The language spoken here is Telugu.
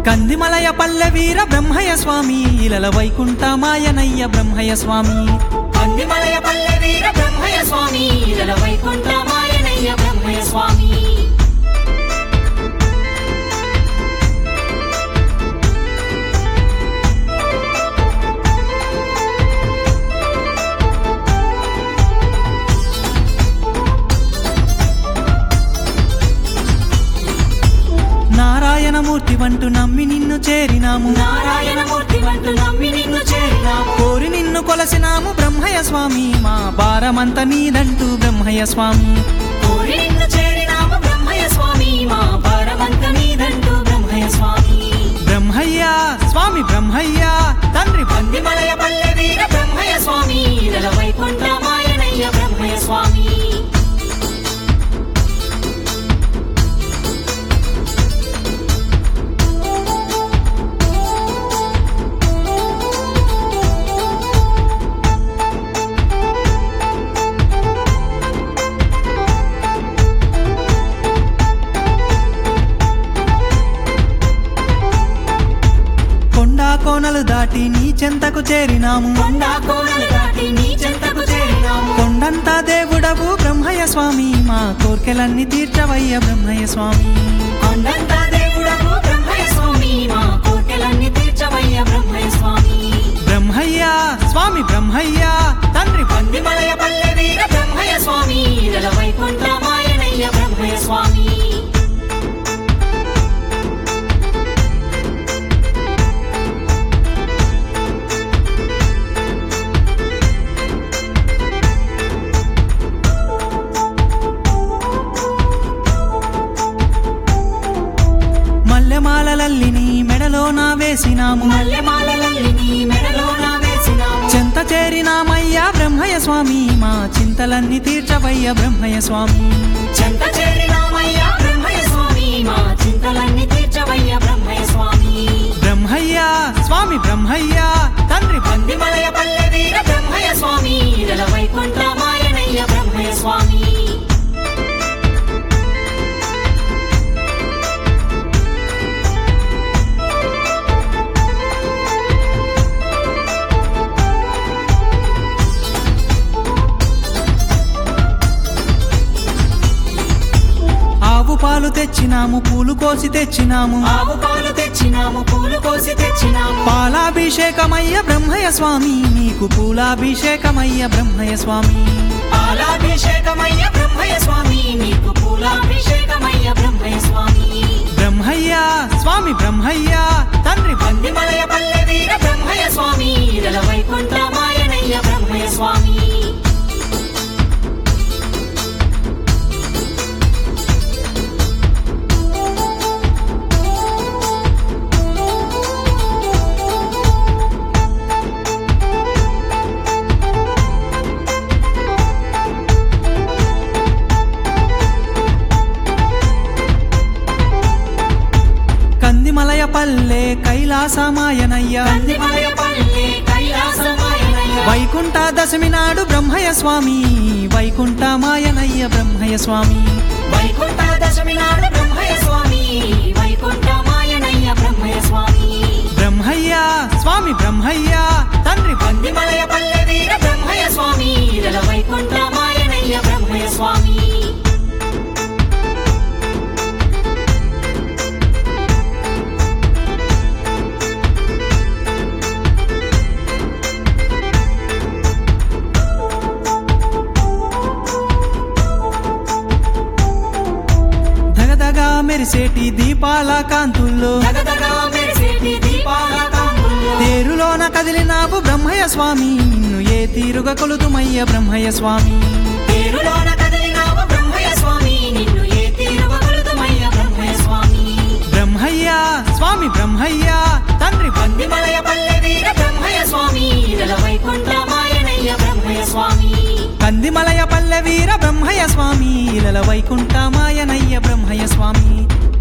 కందిమలయ పల్లె వీర బ్రహ్మయ్య స్వామి ఇలల వైకుంఠ మాయనయ్య బ్రహ్మయ్య స్వామి కందిమలయ పల్లె వీర బ్రహ్మయ్య స్వామి ఇలల వైకుంఠ మాయనయ్య బ్రహ్మయ్య స్వామి నారాయణమూర్తి వంటూ నమ్మి నిన్ను చేరినాము నారాయణమూర్తి వంటూ నమ్మి నిన్ను చేరినాము కోరి నిన్ను కొలసినాము బ్రహ్మయ్య స్వామి మా భారమంత నీదంటూ బ్రహ్మయ్య స్వామి కోరి నిన్ను చేరినాము బ్రహ్మయ్య స్వామి మా భారమంత నీదంటూ బ్రహ్మయ్య స్వామి బ్రహ్మయ్య స్వామి బ్రహ్మయ్య తండ్రి బంది కందిమలయ పల్లె వీర బ్రహ్మయ్య స్వామి ఇలల వైకుంఠ మాయనయ్య బ్రహ్మయ్య స్వామి కొండా కోనలు దాటి నీ చెంతకు చేరినాము కొండా కోనలు దాటి నీ చెంతకు చేరినాము కొండంతా దేవుడవు బ్రహ్మయ్య స్వామి మా కోర్కెలన్నీ తీర్చవయ్య బ్రహ్మయ్య స్వామి కొండంతా దేవుడవు బ్రహ్మయ్య స్వామి మా కోర్కెలన్నీ తీర్చవయ్య బ్రహ్మయ్య స్వామి బ్రహ్మయ్య స్వామి బ్రహ్మయ్య తండ్రి బంది కందిమలయ పల్లె వీర బ్రహ్మయ్య స్వామి ఇలల వైకుంఠ మాయనయ్య బ్రహ్మయ్య స్వామి మల్లెమాలలల్లి నీ మెడలో నా వేసినాము మల్లెమాలలల్లి నీ మెడలోన వేసినాము చెంత చేరినామయ్యా బ్రహ్మయ్య స్వామి మా చింతలన్నీ తీర్చవయ్య బ్రహ్మయ్య స్వామి చెంత చేరినామయ్య బ్రహ్మయ్య స్వామి మా చింతలన్నీ తీర్చవయ్య బ్రహ్మయ్య స్వామి బ్రహ్మయ్య స్వామి బ్రహ్మయ్య తండ్రి బంది కందిమలయ పల్లె వీర బ్రహ్మయ్య స్వామి ఇలల వైకుంఠ మాయనయ్య బ్రహ్మయ్య స్వామి ఆవు పాలు తెచ్చినాము పూలు కోసి తెచ్చినాము ఆవు పాలు తెచ్చినాము పూలు కోసి తెచ్చినాము పాలాభిషేకమయ్య బ్రహ్మయ్య స్వామి నీకు పూలాభిషేకమయ్య బ్రహ్మయ్య స్వామి పాలాభిషేకమయ్య బ్రహ్మయ్య స్వామి నీకు పూలాభిషేకమయ్య బ్రహ్మయ్య స్వామి బ్రహ్మయ్య స్వామి బ్రహ్మయ్య తండ్రి బంది కందిమలయ పల్లె వీర బ్రహ్మయ్య స్వామి ఇలల వైకుంఠ మాయనయ్య బ్రహ్మయ్య స్వామి కందిమలయ పల్లె కైలాసమాయనయ్య కందిమలయ పల్లె కైలాసమాయనయ్య వైకుంఠ దశమి నాడు బ్రహ్మయ్య స్వామి వైకుంఠ మాయనయ్య బ్రహ్మయ్య స్వామి వైకుంఠ దశమి నాడు బ్రహ్మయ్య స్వామి వైకుంఠ మాయనయ్య బ్రహ్మయ్య స్వామి బ్రహ్మయ్య స్వామి బ్రహ్మయ్య తండ్రి బంది కందిమలయ పల్లె వీర బ్రహ్మయ్య స్వామి ఇలల వైకుంఠ మాయనయ్య బ్రహ్మయ్య స్వామి దగదగా మెరిసేటి దీపాల కాంతుల్లో దగదగా మెరిసేటి దీపాల కాంతుల్లో తేరులోన కదిలినావు బ్రహ్మయ్య స్వామి నిన్ను ఏ తీరుగా కొలుతుమయ్య బ్రహ్మయ్య స్వామి పేరులోన కదిలినావు బ్రహ్మయ్య స్వామి నిన్ను ఏ తీరువ కొలుతుమయ్య బ్రహ్మయ్య స్వామి బ్రహ్మయ్య స్వామి బ్రహ్మయ్య తండ్రి బంది కందిమలయ పల్లె వీర బ్రహ్మయ్య స్వామి ఇలల వైకుంఠ మాయనయ్య బ్రహ్మయ్య స్వామి కందిమలయ పల్లె వీర బ్రహ్మయ్య స్వామి ఇలల వైకుంఠ మాయనయ్య బ్రహ్మయ్య స్వామి